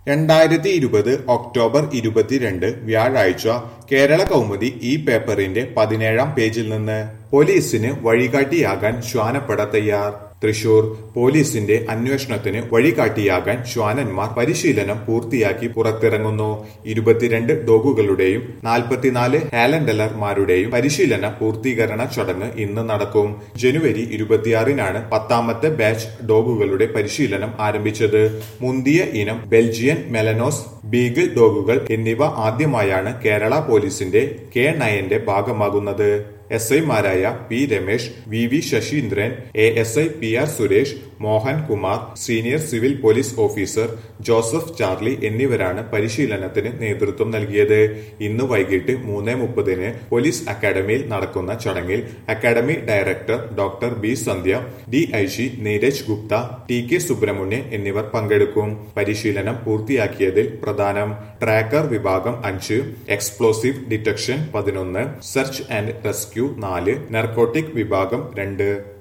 രണ്ടായിരത്തി ഇരുപത് ഒക്ടോബർ ഇരുപത്തിരണ്ട് വ്യാഴാഴ്ച കേരള കൗമുദി ഈ പേപ്പറിന്റെ പതിനേഴാം പേജിൽ നിന്ന് പോലീസിന് വഴികാട്ടിയാകാൻ ശ്വാനപ്പട തയ്യാർ തൃശൂർ പോലീസിന്റെ അന്വേഷണത്തിന് വഴികാട്ടിയാകാൻ ശ്വാനന്മാർ പരിശീലനം പൂർത്തിയാക്കി പുറത്തിറങ്ങുന്നു ഇരുപത്തിരണ്ട് ഡോഗുകളുടെയും നാൽപ്പത്തിനാല് ഹാലൻഡലർമാരുടെയും പരിശീലന പൂർത്തീകരണ ചടങ്ങ് ഇന്ന് നടക്കും ജനുവരി ഇരുപത്തിയാറിനാണ് പത്താമത്തെ ബാച്ച് ഡോഗുകളുടെ പരിശീലനം ആരംഭിച്ചത് മുന്തിയ ഇനം ബെൽജിയൻ മെലനോസ് ബീഗിൾ ഡോഗുകൾ എന്നിവ ആദ്യമായാണ് കേരള പോലീസിന്റെ കെ നയന്റെ ഭാഗമാകുന്നത് എസ് ഐമാരായ P Ramesh V V Saseendran A S I P R Suresh Mohan Kumar senior civil police officer Joseph Charlie എന്നിവരാണ് പരിശീലനത്തിന് നേതൃത്വം നൽകിയത് ഇന്ന് വൈകിട്ട് മൂന്ന് മുപ്പതിന് പോലീസ് അക്കാദമിയിൽ നടക്കുന്ന ചടങ്ങിൽ academy director doctor B Sandhya D I G Neeraj Gupta T K Subrahmanian എന്നിവർ പങ്കെടുക്കും പരിശീലനം പൂർത്തിയാക്കിയതിൽ പ്രധാനം ട്രാക്കർ വിഭാഗം അഞ്ച് എക്സ്പ്ലോസീവ് ഡിറ്റക്ഷൻ പതിനൊന്ന് സെർച്ച് ആൻഡ് റെസ്ക്യൂ നാല് നർക്കോട്ടിക് വിഭാഗം രണ്ട്